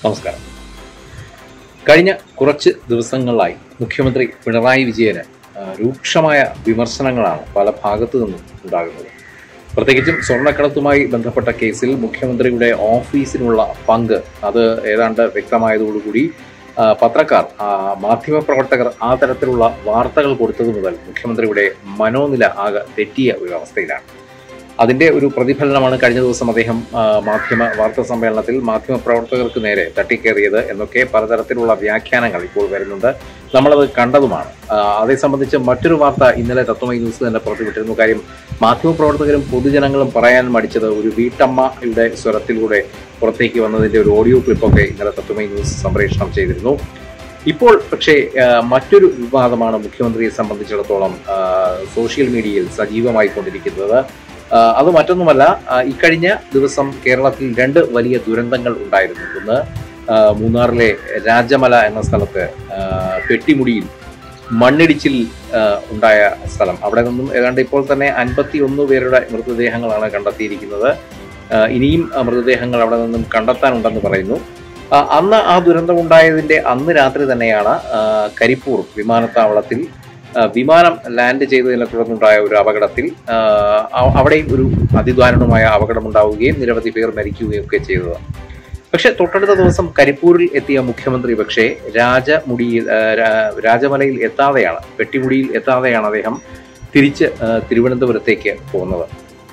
നമസ്കാരം കഴിഞ്ഞ കുറച്ച് ദിവസങ്ങളായി മുഖ്യമന്ത്രി പിണറായി വിജയന് ആ, രൂക്ഷമായ വിമർശനങ്ങളാണ് പല ഭാഗത്തു നിന്നും ഉണ്ടാകുന്നത് പ്രത്യേകിച്ചും സ്വർണ്ണക്കടത്തുമായി ബന്ധപ്പെട്ട കേസിൽ മുഖ്യമന്ത്രിയുടെ ഓഫീസിനുള്ള പങ്ക് അത് ഏതാണ്ട് വ്യക്തമായതോടുകൂടി ആ, പത്രക്കാർ ആ, മാധ്യമപ്രവർത്തകർ ആ തരത്തിലുള്ള വാർത്തകൾ കൊടുത്തതു മുതൽ മുഖ്യമന്ത്രിയുടെ മനോനില ആകെ തെറ്റിയ ഒരു അവസ്ഥയിലാണ് അതിന്റെ ഒരു പ്രതിഫലനമാണ് കഴിഞ്ഞ ദിവസം അദ്ദേഹം ആ, മാധ്യമ വാർത്താ സമ്മേളനത്തിൽ മാധ്യമ പ്രവർത്തകർക്ക് നേരെ തട്ടിക്കേറിയത് എന്നൊക്കെ പലതരത്തിലുള്ള വ്യാഖ്യാനങ്ങൾ ഇപ്പോൾ വരുന്നുണ്ട് നമ്മളത് കണ്ടതുമാണ് ആ, അതേ സംബന്ധിച്ച് മറ്റൊരു വാർത്ത ഇന്നലെ തത്വമൈ ന്യൂസ് തന്നെ പുറത്തുവിട്ടിരുന്നു കാര്യം മാധ്യമപ്രവർത്തകരും പൊതുജനങ്ങളും പറയാൻ മടിച്ചത് ഒരു വീട്ടമ്മയുടെ സ്വരത്തിലൂടെ പുറത്തേക്ക് വന്നതിന്റെ ഒരു ഓഡിയോ ക്ലിപ്പൊക്കെ ഇന്നലെ തത്വമൈ ന്യൂസ് സംപ്രേഷണം ചെയ്തിരുന്നു ഇപ്പോൾ പക്ഷേ ആ, മറ്റൊരു വിവാദമാണ് മുഖ്യമന്ത്രിയെ സംബന്ധിച്ചിടത്തോളം ആ, സോഷ്യൽ മീഡിയയിൽ സജീവമായി കൊണ്ടിരിക്കുന്നത് ആ, അത് മറ്റൊന്നുമല്ല ആ, ഇക്കഴിഞ്ഞ ദിവസം കേരളത്തിൽ രണ്ട് വലിയ ദുരന്തങ്ങൾ ഉണ്ടായിരുന്നു ഒന്ന് ആ, മൂന്നാറിലെ രാജമല എന്ന സ്ഥലത്ത് ആ, പെട്ടിമുടിയിൽ മണ്ണിടിച്ചിൽ ആ, ഉണ്ടായ സ്ഥലം അവിടെ നിന്നും ഏതാണ്ട് ഇപ്പോൾ തന്നെ അൻപത്തി ഒന്ന് പേരുടെ മൃതദേഹങ്ങളാണ് കണ്ടെത്തിയിരിക്കുന്നത് ആ, ഇനിയും ആ, മൃതദേഹങ്ങൾ അവിടെ നിന്നും കണ്ടെത്താനുണ്ടെന്ന് പറയുന്നു ആ, അന്ന് ആ ദുരന്തം ഉണ്ടായതിന്റെ അന്ന് രാത്രി തന്നെയാണ് ആ, കരിപ്പൂർ വിമാനത്താവളത്തിൽ ആ, വിമാനം ലാൻഡ് ചെയ്തതിനെ തുടർന്നുണ്ടായ ഒരു അപകടത്തിൽ ആ, അ- അവിടെയും ഒരു അതിദാരുണമായ അപകടമുണ്ടാവുകയും നിരവധി പേർ മരിക്കുകയും ഒക്കെ ചെയ്തത് പക്ഷെ തൊട്ടടുത്ത ദിവസം കരിപ്പൂരിൽ എത്തിയ മുഖ്യമന്ത്രി പക്ഷേ രാജമുടിയിൽ ആ, രാ- രാജമലയിൽ എത്താതെയാണ് പെട്ടിമുടിയിൽ എത്താതെയാണ് അദ്ദേഹം തിരിച്ച് ആ, തിരുവനന്തപുരത്തേക്ക് പോകുന്നത്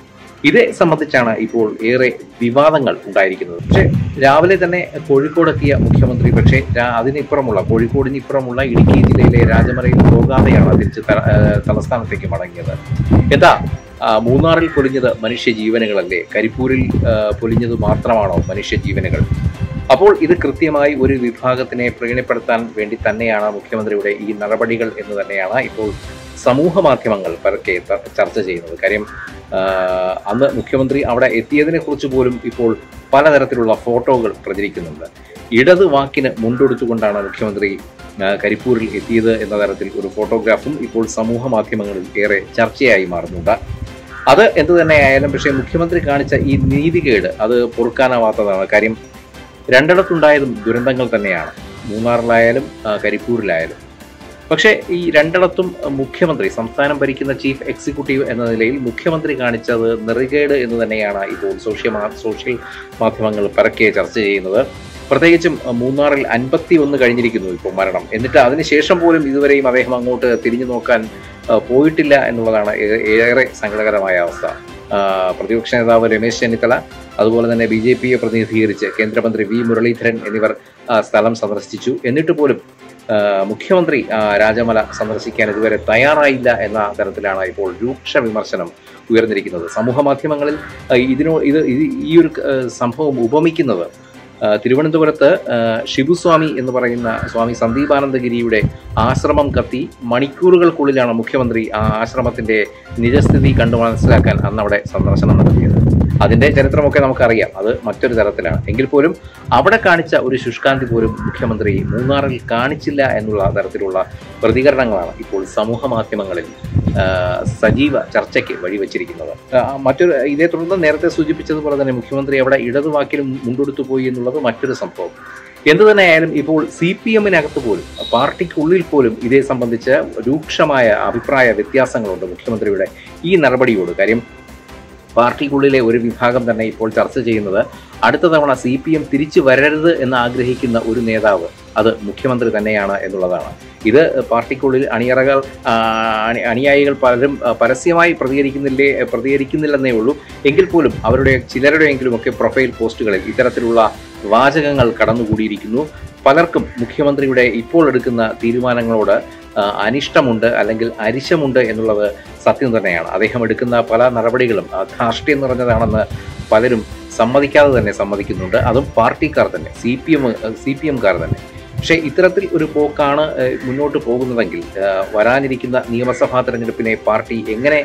ഇതേ സംബന്ധിച്ചാണ് ഇപ്പോൾ ഏറെ വിവാദങ്ങൾ ഉണ്ടായിരിക്കുന്നത് പക്ഷേ രാവിലെ തന്നെ കോഴിക്കോടെത്തിയ മുഖ്യമന്ത്രി പക്ഷേ രാ- അതിനിപ്പുറമുള്ള കോഴിക്കോടിനിപ്പുറമുള്ള ഇടുക്കി ജില്ലയിലെ രാജമലയിൽ പോകാതെയാണ് തിരിച്ച് ത- ആ, തലസ്ഥാനത്തേക്ക് മടങ്ങിയത് എന്താ ആ, മൂന്നാറിൽ പൊലിഞ്ഞത് മനുഷ്യ ജീവനുകളല്ലേ കരിപ്പൂരിൽ ആ, പൊലിഞ്ഞത് മാത്രമാണോ മനുഷ്യ ജീവനുകൾ അപ്പോൾ ഇത് കൃത്യമായി ഒരു വിഭാഗത്തിനെ പ്രീണിപ്പെടുത്താൻ വേണ്ടി തന്നെയാണ് മുഖ്യമന്ത്രിയുടെ ഈ നടപടികൾ എന്ന് തന്നെയാണ് ഇപ്പോൾ സമൂഹ മാധ്യമങ്ങൾ പരക്കെ ത- ചർച്ച ചെയ്യുന്നത് കാര്യം ആ, അന്ന് മുഖ്യമന്ത്രി അവിടെ എത്തിയതിനെ കുറിച്ച് പോലും ഇപ്പോൾ പലതരത്തിലുള്ള ഫോട്ടോകൾ പ്രചരിക്കുന്നുണ്ട് ഇടത് വാക്കിന് മുണ്ടെടുത്തുകൊണ്ടാണ് മുഖ്യമന്ത്രി ആ, കരിപ്പൂരിൽ എത്തിയത് എന്ന തരത്തിൽ ഒരു ഫോട്ടോഗ്രാഫും ഇപ്പോൾ സമൂഹ മാധ്യമങ്ങളിൽ ഏറെ ചർച്ചയായി മാറുന്നുണ്ട് അത് എന്തു തന്നെയായാലും പക്ഷേ മുഖ്യമന്ത്രി കാണിച്ച ഈ നീതികേട് അത് പൊറുക്കാനാവാത്തതാണ് കാര്യം രണ്ടിടത്തുണ്ടായതും ദുരന്തങ്ങൾ തന്നെയാണ് മൂന്നാറിലായാലും ആ, കരിപ്പൂരിലായാലും പക്ഷേ ഈ രണ്ടിടത്തും മുഖ്യമന്ത്രി സംസ്ഥാനം ഭരിക്കുന്ന ചീഫ് എക്സിക്യൂട്ടീവ് എന്ന നിലയിൽ മുഖ്യമന്ത്രി കാണിച്ചത് നെറികേട് എന്ന് തന്നെയാണ് ഇപ്പോൾ സോഷ്യൽ മാ- സോഷ്യൽ മാധ്യമങ്ങൾ പരക്കെ ചർച്ച ചെയ്യുന്നത് പ്രത്യേകിച്ചും അഹ്, മൂന്നാറിൽ അൻപത്തി ഒന്ന് കഴിഞ്ഞിരിക്കുന്നു ഇപ്പോൾ മരണം എന്നിട്ട് അതിനുശേഷം പോലും ഇതുവരെയും അദ്ദേഹം അങ്ങോട്ട് തിരിഞ്ഞു നോക്കാൻ അഹ്, പോയിട്ടില്ല എന്നുള്ളതാണ് ഏ- ഏറെ സങ്കടകരമായ അവസ്ഥ ആഹ്, പ്രതിപക്ഷ നേതാവ് രമേശ് ചെന്നിത്തല അതുപോലെ തന്നെ ബി ജെ പിയെ പ്രതിനിധീകരിച്ച് കേന്ദ്രമന്ത്രി വി മുരളീധരൻ എന്നിവർ ആ, സ്ഥലം സന്ദർശിച്ചു എന്നിട്ട് പോലും ആ, മുഖ്യമന്ത്രി ആ, രാജമല സന്ദർശിക്കാൻ ഇതുവരെ തയ്യാറായില്ല എന്ന തരത്തിലാണ് ഇപ്പോൾ രൂക്ഷ വിമർശനം ഉയർന്നിരിക്കുന്നത് സമൂഹ മാധ്യമങ്ങളിൽ ആ, ഇതിനോ ഇത് ഇത് ഈ ഒരു ആ, സംഭവം ഉപമിക്കുന്നത് ആ, തിരുവനന്തപുരത്ത് ആ, ഷിബുസ്വാമി എന്ന് പറയുന്ന സ്വാമി സന്ദീപാനന്ദഗിരിയുടെ ആശ്രമം കത്തി മണിക്കൂറുകൾക്കുള്ളിലാണ് മുഖ്യമന്ത്രി ആ ആശ്രമത്തിന്റെ നിജസ്ഥിതി കണ്ടു മനസ്സിലാക്കാൻ അന്ന് അവിടെ സന്ദർശനം നടത്തിയത് അതിന്റെ ചരിത്രമൊക്കെ നമുക്കറിയാം അത് മറ്റൊരു തരത്തിലാണ് എങ്കിൽ പോലും അവിടെ കാണിച്ച ഒരു ശുഷ്കാന്തി പോലും മുഖ്യമന്ത്രി മൂന്നാറിൽ കാണിച്ചില്ല എന്നുള്ള തരത്തിലുള്ള പ്രതികരണങ്ങളാണ് ഇപ്പോൾ സമൂഹ മാധ്യമങ്ങളിൽ ആ, സജീവ ചർച്ചയ്ക്ക് വഴിവെച്ചിരിക്കുന്നത് ആ, മറ്റൊരു ഇതേ തുടർന്ന് നേരത്തെ സൂചിപ്പിച്ചതുപോലെ തന്നെ മുഖ്യമന്ത്രി അവിടെ ഇടതുവാക്കിലും മുണ്ടെടുത്തു പോയി എന്നുള്ളത് മറ്റൊരു സംഭവം എന്തു തന്നെയായാലും ഇപ്പോൾ സി പി എമ്മിനകത്ത് പോലും പാർട്ടിക്കുള്ളിൽ പോലും ഇതേ സംബന്ധിച്ച് രൂക്ഷമായ അഭിപ്രായ വ്യത്യാസങ്ങളുണ്ട് മുഖ്യമന്ത്രിയുടെ ഈ നടപടിയോട് കാര്യം പാർട്ടിക്കുള്ളിലെ ഒരു വിഭാഗം തന്നെ ഇപ്പോൾ ചർച്ച ചെയ്യുന്നത് അടുത്ത തവണ സി പി എം തിരിച്ചു വരരുത് എന്ന് ആഗ്രഹിക്കുന്ന ഒരു നേതാവ് അത് മുഖ്യമന്ത്രി തന്നെയാണ് എന്നുള്ളതാണ് ഇത് പാർട്ടിക്കുള്ളിൽ അണിയറകൾ ആ, അണി- അനുയായികൾ പലരും ആ, പരസ്യമായി പ്രതികരിക്കുന്നില്ലേ പ്രതികരിക്കുന്നില്ലെന്നേ ഉള്ളൂ എങ്കിൽ പോലും അവരുടെ ചിലരുടെയെങ്കിലും ഒക്കെ പ്രൊഫൈൽ പോസ്റ്റുകളിൽ ഇത്തരത്തിലുള്ള വാചകങ്ങൾ കടന്നുകൂടിയിരിക്കുന്നു പലർക്കും മുഖ്യമന്ത്രിയുടെ ഇപ്പോൾ എടുക്കുന്ന തീരുമാനങ്ങളോട് ആ, അനിഷ്ടമുണ്ട് അല്ലെങ്കിൽ അരിശമുണ്ട് എന്നുള്ളത് സത്യം തന്നെയാണ് അദ്ദേഹം എടുക്കുന്ന പല നടപടികളും ആ, ധാർഷ്ട്യം നിറഞ്ഞതാണെന്ന് പലരും സമ്മതിക്കാതെ തന്നെ സമ്മതിക്കുന്നുണ്ട് അതും പാർട്ടിക്കാർ തന്നെ C P M C P എംകാർ തന്നെ പക്ഷേ ഇത്തരത്തിൽ ഒരു പോക്കാണ് ഏഹ്, മുന്നോട്ട് പോകുന്നതെങ്കിൽ ഏഹ്, വരാനിരിക്കുന്ന നിയമസഭാ തെരഞ്ഞെടുപ്പിനെ പാർട്ടി എങ്ങനെ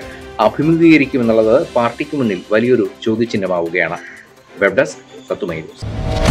അഭിമുഖീകരിക്കുമെന്നുള്ളത് പാർട്ടിക്ക് മുന്നിൽ വലിയൊരു ചോദ്യചിഹ്നമാവുകയാണ് വെബ് ഡെസ്ക് തത്തുമൈ ന്യൂസ്